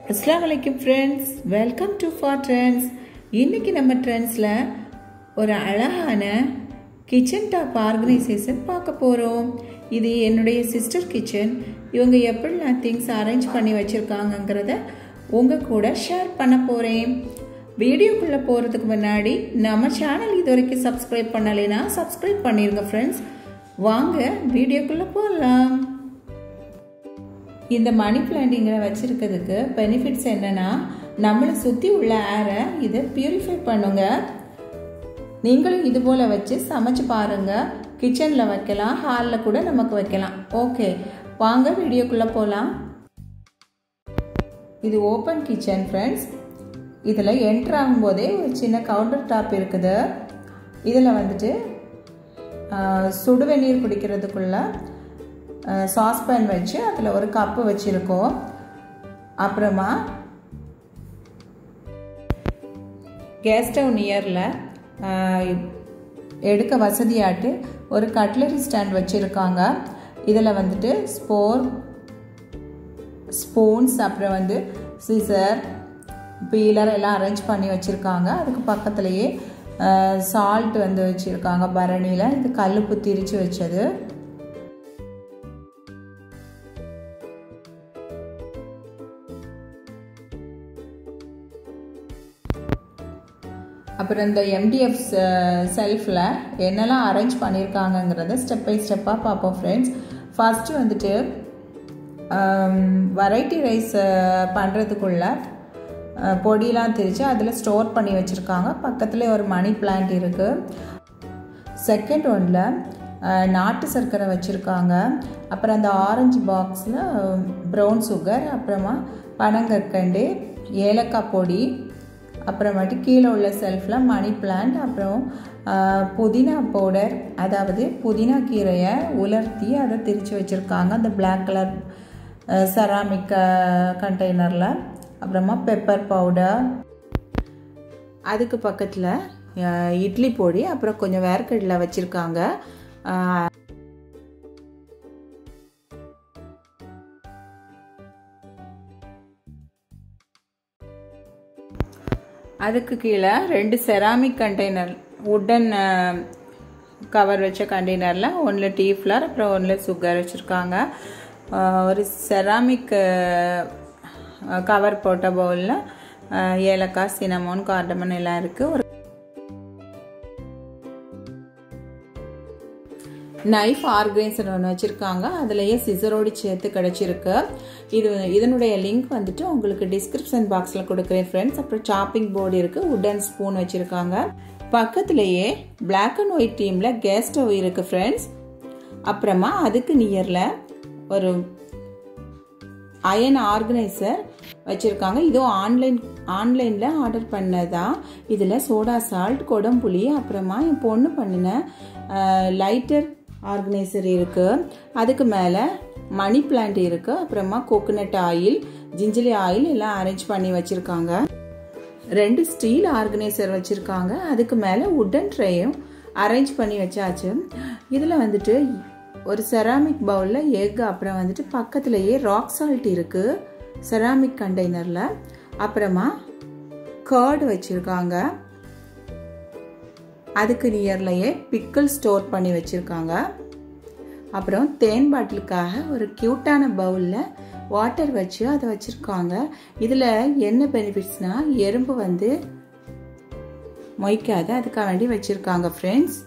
அஸ்லாம் வலைக்கம் friends welcome to for trends இன்றைக்கி நம்ம ட்ரெண்ட்ஸில் ஒரு அழகான கிச்சன் டாப் ஆர்கனைசேஷன் பார்க்க போகிறோம் இது என்னுடைய சிஸ்டர் கிச்சன் இவங்க எப்படிலாம் திங்ஸ் அரேஞ்ச் பண்ணி வச்சுருக்காங்கங்கிறத உங்கள் கூட ஷேர் பண்ண போகிறேன் வீடியோக்குள்ளே போகிறதுக்கு முன்னாடி நம்ம சேனல் இது வரைக்கும் சப்ஸ்கிரைப் பண்ணலைன்னா சப்ஸ்கிரைப் பண்ணிடுங்க ஃப்ரெண்ட்ஸ் வாங்க வீடியோக்குள்ளே போகலாம் இந்த மணி பிளான்டிங்கை வச்சுருக்கிறதுக்கு பெனிஃபிட்ஸ் என்னென்னா நம்மளை சுற்றி உள்ள ஏரை இதை பியூரிஃபை பண்ணுங்க நீங்களும் இது போல் வச்சு சமைச்சு பாருங்கள் கிச்சனில் வைக்கலாம் ஹாலில் கூட நமக்கு வைக்கலாம் ஓகே வாங்க வீடியோக்குள்ளே போகலாம் இது ஓப்பன் கிச்சன் ஃப்ரெண்ட்ஸ் இதில் என்ட்ரு ஆகும்போதே ஒரு சின்ன கவுண்டர் டாப் இருக்குது இதில் வந்துட்டு சுடுவெந்நீர் குடிக்கிறதுக்குள்ள சாஸ்பேன் வச்சு அதில் ஒரு கப்பு வச்சுருக்கோம் அப்புறமா கேஸ் ஸ்டவ் நியரில் எடுக்க வசதியாட்டு ஒரு கட்லரி ஸ்டாண்ட் வச்சுருக்காங்க இதில் வந்துட்டு ஸ்போர் ஸ்பூன்ஸ் அப்புறம் வந்து சீசர் பீலர் எல்லாம் அரேஞ்ச் பண்ணி வச்சுருக்காங்க அதுக்கு பக்கத்துலேயே சால்ட் வந்து வச்சுருக்காங்க பரணியில் இது கல்லுப்பு திரிச்சு வச்சது அப்புறம் இந்த எம்டிஎஃப் செல்ஃபில் என்னெல்லாம் அரேஞ்ச் பண்ணியிருக்காங்கங்கிறத ஸ்டெப் பை ஸ்டெப்பாக பார்ப்போம் ஃப்ரெண்ட்ஸ் ஃபஸ்ட்டு வந்துட்டு வெரைட்டி ரைஸ் பண்ணுறதுக்குள்ள பொடியெலாம் திரித்து அதில் ஸ்டோர் பண்ணி வச்சுருக்காங்க பக்கத்தில் ஒரு மணி பிளான்ட் இருக்குது செகண்ட் ஒன்றில் நாட்டு சர்க்கரை வச்சுருக்காங்க அப்புறம் அந்த ஆரஞ்சு பாக்ஸில் ப்ரௌன் சுகர் அப்புறமா பனங்கற்கண்டு ஏலக்காய் பொடி அப்புறமேட்டு கீழே உள்ள செல்ஃபில் மணி பிளான்ட் அப்புறம் புதினா பவுடர் அதாவது புதினா கீரையை உலர்த்தி அதை திரித்து வச்சுருக்காங்க அந்த பிளாக் கலர் செராமிக் கண்டெய்னரில் அப்புறமா பெப்பர் பவுடர் அதுக்கு பக்கத்தில் இட்லி பொடி அப்புறம் கொஞ்சம் வேர்க்கடலை வச்சுருக்காங்க அதுக்கு கீழே ரெண்டு செராமிக் கண்டெய்னர் உட்டன் கவர் வச்ச கண்டெய்னரில் ஒன்றில் டீ ஃப்ளவர் அப்புறம் ஒன்றில் சுகர் வச்சுருக்காங்க ஒரு செராமிக் கவர் போட்ட பவுலில் ஏலக்காய் சினமோன் கார்டமன் எல்லாம் இருக்குது ஒரு நைஃப் ஆர்கனைசர் ஒன்று வச்சுருக்காங்க அதுலேயே சிசரோடு சேர்த்து கிடச்சிருக்கு இது இதனுடைய லிங்க் வந்துட்டு உங்களுக்கு டிஸ்கிரிப்ஷன் பாக்ஸில் கொடுக்குறேன் ஃப்ரெண்ட்ஸ் அப்புறம் சாப்பிங் போர்டு இருக்குது உட்டன் ஸ்பூன் வச்சுருக்காங்க பக்கத்துலேயே பிளாக் அண்ட் ஒயிட் டீமில் கேஸ் ஸ்டவ் இருக்குது ஃப்ரெண்ட்ஸ் அப்புறமா அதுக்கு நியரில் ஒரு அயன் ஆர்கனைசர் வச்சுருக்காங்க இதுவும் ஆன்லைன் ஆன்லைனில் ஆர்டர் பண்ணதான் இதில் சோடா சால்ட் கொடம்புளி அப்புறமா என் பொண்ணு பண்ணின லைட்டர் ஆர்கனைசர் இருக்குது அதுக்கு மேலே மணி பிளான்ட் இருக்குது அப்புறமா கோகோனட் ஆயில் ஜிஞ்சலி ஆயில் எல்லாம் அரேஞ்ச் பண்ணி வச்சுருக்காங்க ரெண்டு ஸ்டீல் ஆர்கனைசர் வச்சுருக்காங்க அதுக்கு மேலே உட்டன் ட்ரேயும் அரேஞ்ச் பண்ணி வச்சாச்சு இதில் வந்துட்டு ஒரு செராமிக் பவுலில் எக் அப்புறம் வந்துட்டு பக்கத்துலேயே ராக் சால்ட் இருக்குது செராமிக் கண்டெய்னரில் அப்புறமா கர்டு வச்சுருக்காங்க அதுக்கு நியர்லையே பிக்கிள் ஸ்டோர் பண்ணி வச்சுருக்காங்க அப்புறம் தேன் பாட்டிலுக்காக ஒரு க்யூட்டான பவுலில் வாட்டர் வச்சு அதை வச்சுருக்காங்க இதில் என்ன பெனிஃபிட்ஸ்னால் எறும்பு வந்து மொய்க்காத அதுக்காக வேண்டி வச்சுருக்காங்க ஃப்ரெண்ட்ஸ்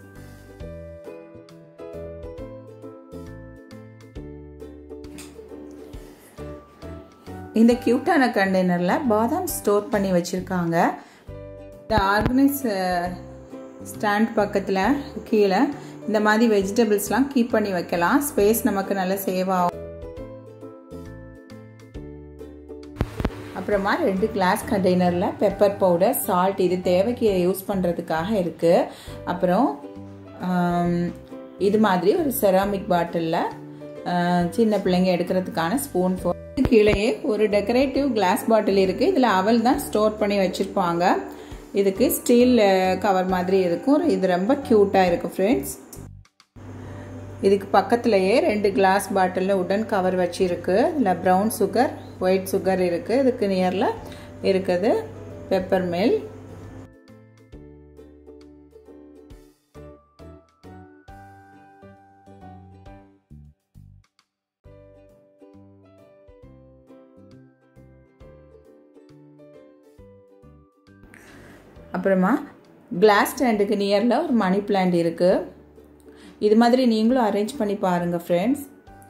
இந்த க்யூட்டான கண்டெய்னரில் பாதாம் ஸ்டோர் பண்ணி வச்சுருக்காங்க இந்த ஆர்கனைஸ் ஸ்டாண்ட் பக்கத்தில் கீழே இந்த மாதிரி வெஜிடபிள்ஸ்லாம் கீப் பண்ணி வைக்கலாம் ஸ்பேஸ் நமக்கு நல்லா சேவ் ஆகும் அப்புறமா ரெண்டு கிளாஸ் கண்டெய்னரில் பெப்பர் பவுடர் சால்ட் இது தேவைக்கு யூஸ் பண்ணுறதுக்காக இருக்குது அப்புறம் இது மாதிரி ஒரு செராமிக் பாட்டிலில் சின்ன பிள்ளைங்க எடுக்கிறதுக்கான ஸ்பூன் ஃபோ கீழேயே ஒரு டெக்கரேட்டிவ் கிளாஸ் பாட்டில் இருக்குது இதில் அவல் தான் ஸ்டோர் பண்ணி வச்சுருப்பாங்க இதுக்கு ஸ்டீல் கவர் மாதிரி இருக்கும் இது ரொம்ப க்யூட்டாக இருக்கும் ஃப்ரெண்ட்ஸ் இதுக்கு பக்கத்துலேயே ரெண்டு கிளாஸ் பாட்டிலில் உடன் கவர் வச்சுருக்கு இதில் ப்ரௌன் சுகர் ஒயிட் சுகர் இருக்குது இதுக்கு நியரில் இருக்குது பெப்பர் மில் அப்புறமா கிளாஸ் ஸ்டாண்டுக்கு நியரில் ஒரு மணி பிளான்ட் இருக்குது இது மாதிரி நீங்களும் அரேஞ்ச் பண்ணி பாருங்கள் ஃப்ரெண்ட்ஸ்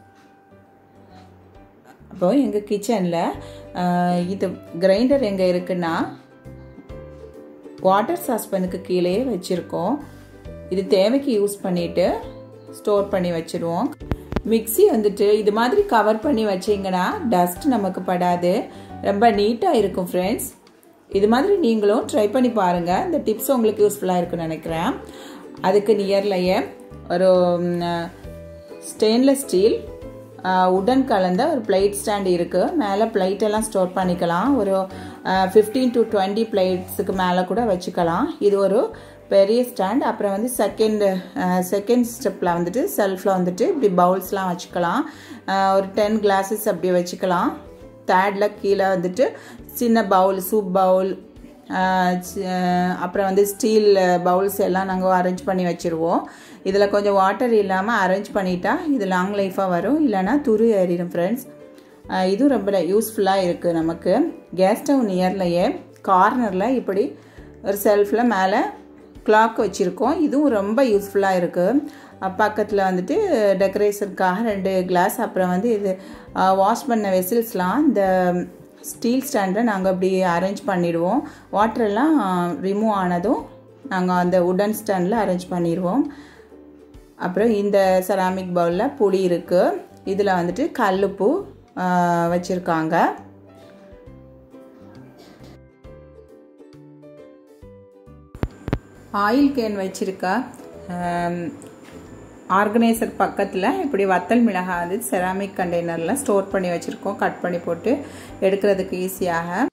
அப்போ எங்கள் கிச்சனில் இது கிரைண்டர் எங்கே இருக்குன்னா வாட்டர் சாஸ்பனுக்கு கீழே வச்சுருக்கோம் இது தேவைக்கு யூஸ் பண்ணிவிட்டு ஸ்டோர் பண்ணி வச்சுருவோம் மிக்சி வந்துட்டு இது மாதிரி கவர் பண்ணி வச்சிங்கன்னா டஸ்ட் நமக்கு படாது ரொம்ப நீட்டாக இருக்கும் ஃப்ரெண்ட்ஸ் இது மாதிரி நீங்களும் ட்ரை பண்ணி பாருங்கள் இந்த டிப்ஸ் உங்களுக்கு யூஸ்ஃபுல்லாக இருக்குன்னு நினைக்கிறேன் அதுக்கு நியர்லையே ஒரு ஸ்டெயின்லெஸ் ஸ்டீல் உடன் கலந்த ஒரு பிளேட் ஸ்டாண்ட் இருக்குது மேலே பிளேட்டெல்லாம் ஸ்டோர் பண்ணிக்கலாம் ஒரு ஃபிஃப்டீன் டு டுவெண்ட்டி பிளேட்ஸுக்கு மேலே கூட வச்சுக்கலாம் இது ஒரு பெரிய ஸ்டாண்ட் அப்புறம் வந்து செகண்ட் செகண்ட் ஸ்டெப்பில் வந்துட்டு செல்ஃபில் வந்துட்டு இப்படி பவுல்ஸ்லாம் வச்சுக்கலாம் ஒரு டென் கிளாஸஸ் அப்படி வச்சுக்கலாம் தேர்டில் கீழே வந்துட்டு சின்ன பவுல் சூப் பவுல் அப்புறம் வந்து ஸ்டீல் பவுல்ஸ் எல்லாம் நாங்கள் அரேஞ்ச் பண்ணி வச்சுருவோம் இதில் கொஞ்சம் வாட்டர் இல்லாமல் அரேஞ்ச் பண்ணிட்டா இது லாங் லைஃபாக வரும் இல்லைனா துரு ஏறிடும் ஃப்ரெண்ட்ஸ் இதுவும் ரொம்ப யூஸ்ஃபுல்லாக இருக்குது நமக்கு கேஸ் ஸ்டவ் நியர்லையே கார்னரில் இப்படி ஒரு செல்ஃபில் மேலே கிளாக் வச்சுருக்கோம் இதுவும் ரொம்ப யூஸ்ஃபுல்லாக இருக்குது பக்கத்தில் வந்துட்டு டெக்கரேஷனுக்காக ரெண்டு கிளாஸ் அப்புறம் வந்து இது வாஷ் பண்ண வெசில்ஸ்லாம் இந்த ஸ்டீல் ஸ்டாண்டை நாங்கள் அப்படி அரேஞ்ச் பண்ணிடுவோம் வாட்டரெல்லாம் ரிமூவ் ஆனதும் நாங்கள் அந்த உடன் ஸ்டாண்டில் அரேஞ்ச் பண்ணிடுவோம் அப்புறம் இந்த செராமிக் பவுலில் புளி இருக்குது இதில் வந்துட்டு கல்லுப்பு வச்சுருக்காங்க ஆயில் கேன் வச்சுருக்கா ஆர்கனைசர் பக்கத்தில் இப்படி வத்தல் மிளகாய் வந்து செராமிக் கண்டெய்னரில் ஸ்டோர் பண்ணி வச்சுருக்கோம் கட் பண்ணி போட்டு எடுக்கிறதுக்கு ஈஸியாக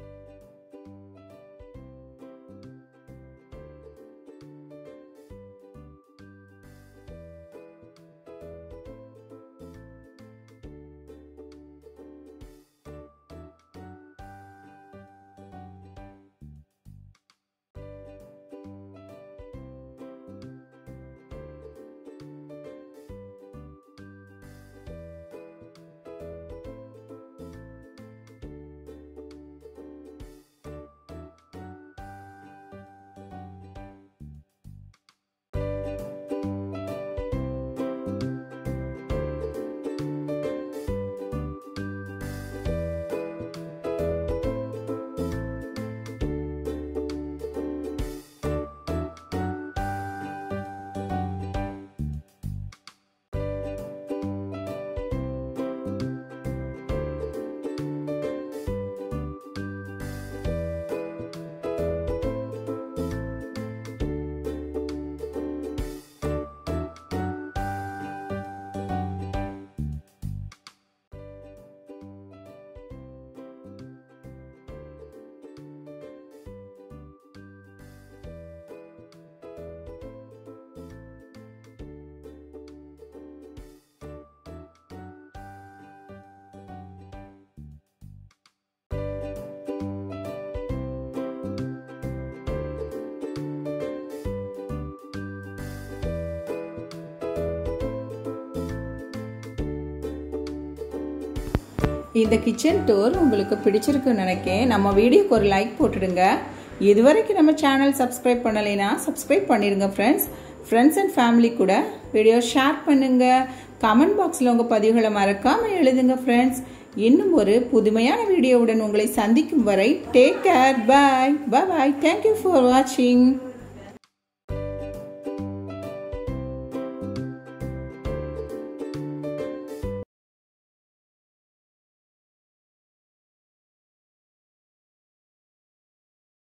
இந்த கிச்சன் டூர் உங்களுக்கு பிடிச்சிருக்குன்னு நினைக்கேன் நம்ம வீடியோக்கு ஒரு லைக் போட்டுடுங்க இதுவரைக்கும் நம்ம சேனல் சப்ஸ்கிரைப் பண்ணலைன்னா சப்ஸ்கிரைப் பண்ணிடுங்க ஃப்ரெண்ட்ஸ் ஃப்ரெண்ட்ஸ் அண்ட் ஃபேமிலி கூட வீடியோ ஷேர் பண்ணுங்க கமெண்ட் பாக்ஸில் உங்கள் பதிவுகளை மறக்காமல் எழுதுங்க ஃப்ரெண்ட்ஸ் இன்னும் ஒரு புதுமையான வீடியோவுடன் உங்களை சந்திக்கும் வரை take care bye bye thank you for வாட்சிங்